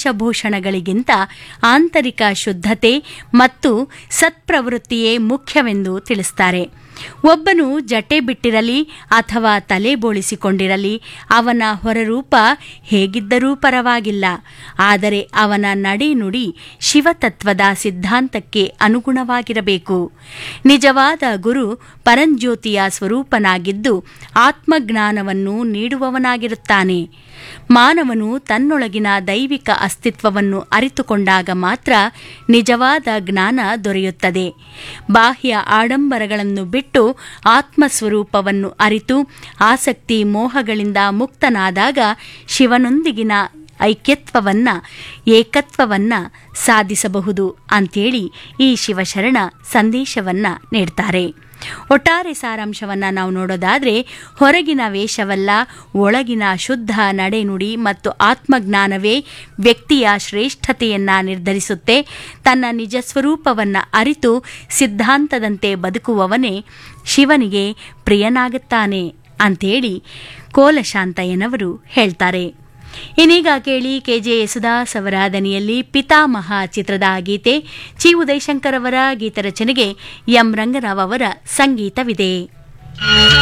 ವೇಷಭೂಷಣಗಳಿಗಿಂತ ಆಂತರಿಕ ಶುದ್ಧತೆ ಮತ್ತು ಸತ್ಪ್ರವೃತ್ತಿಯೇ ಮುಖ್ಯವೆಂದು ತಿಳಿಸ್ತಾರೆ ಒಬ್ಬನು ಜಟೆ ಬಿಟ್ಟಿರಲಿ ಅಥವಾ ತಲೆ ಬೋಳಿಸಿಕೊಂಡಿರಲಿ ಅವನ ಹೊರರೂಪ ಹೇಗಿದ್ದರೂ ಪರವಾಗಿಲ್ಲ ಆದರೆ ಅವನ ನಡೆನುಡಿ ಶಿವತತ್ವದ ಸಿದ್ಧಾಂತಕ್ಕೆ ಅನುಗುಣವಾಗಿರಬೇಕು ನಿಜವಾದ ಗುರು ಪರಂಜ್ಯೋತಿಯ ಸ್ವರೂಪನಾಗಿದ್ದು ಆತ್ಮಜ್ಞಾನವನ್ನು ನೀಡುವವನಾಗಿರುತ್ತಾನೆ ಮಾನವನು ತನ್ನೊಳಗಿನ ದೈವಿಕ ಅಸ್ತಿತ್ವವನ್ನು ಅರಿತುಕೊಂಡಾಗ ಮಾತ್ರ ನಿಜವಾದ ಜ್ಞಾನ ದೊರೆಯುತ್ತದೆ ಬಾಹ್ಯ ಆಡಂಬರಗಳನ್ನು ಬಿಟ್ಟು ಆತ್ಮಸ್ವರೂಪವನ್ನು ಅರಿತು ಆಸಕ್ತಿ ಮೋಹಗಳಿಂದ ಮುಕ್ತನಾದಾಗ ಶಿವನೊಂದಿಗಿನ ಐಕ್ಯತ್ವವನ್ನ ಏಕತ್ವವನ್ನ ಸಾಧಿಸಬಹುದು ಅಂತೇಳಿ ಈ ಶಿವಶರಣ ಸಂದೇಶವನ್ನ ನೀಡ್ತಾರೆ ಒಟ್ಟಾರೆ ಸಾರಾಂಶವನ್ನ ನಾವು ನೋಡೋದಾದ್ರೆ ಹೊರಗಿನ ವೇಷವಲ್ಲ ಒಳಗಿನ ಶುದ್ಧ ನಡೆನುಡಿ ಮತ್ತು ಆತ್ಮಜ್ಞಾನವೇ ವ್ಯಕ್ತಿಯ ಶ್ರೇಷ್ಠತೆಯನ್ನ ನಿರ್ಧರಿಸುತ್ತೆ ತನ್ನ ನಿಜ ಸ್ವರೂಪವನ್ನ ಅರಿತು ಸಿದ್ಧಾಂತದಂತೆ ಬದುಕುವವನೇ ಶಿವನಿಗೆ ಪ್ರಿಯನಾಗುತ್ತಾನೆ ಅಂತೇಳಿ ಕೋಲಶಾಂತಯ್ಯನವರು ಹೇಳ್ತಾರೆ ಇನ್ನೀಗ ಕೇಳಿ ಕೆಜೆ ಯೇಸುದಾಸ್ ಅವರ ದನಿಯಲ್ಲಿ ಪಿತಾಮಹ ಚಿತ್ರದ ಗೀತೆ ಚಿ ಉದಯಶಂಕರ್ ಅವರ ಗೀತರಚನೆಗೆ ಎಂ ರಂಗರಾವ್ ಅವರ ಸಂಗೀತವಿದೆ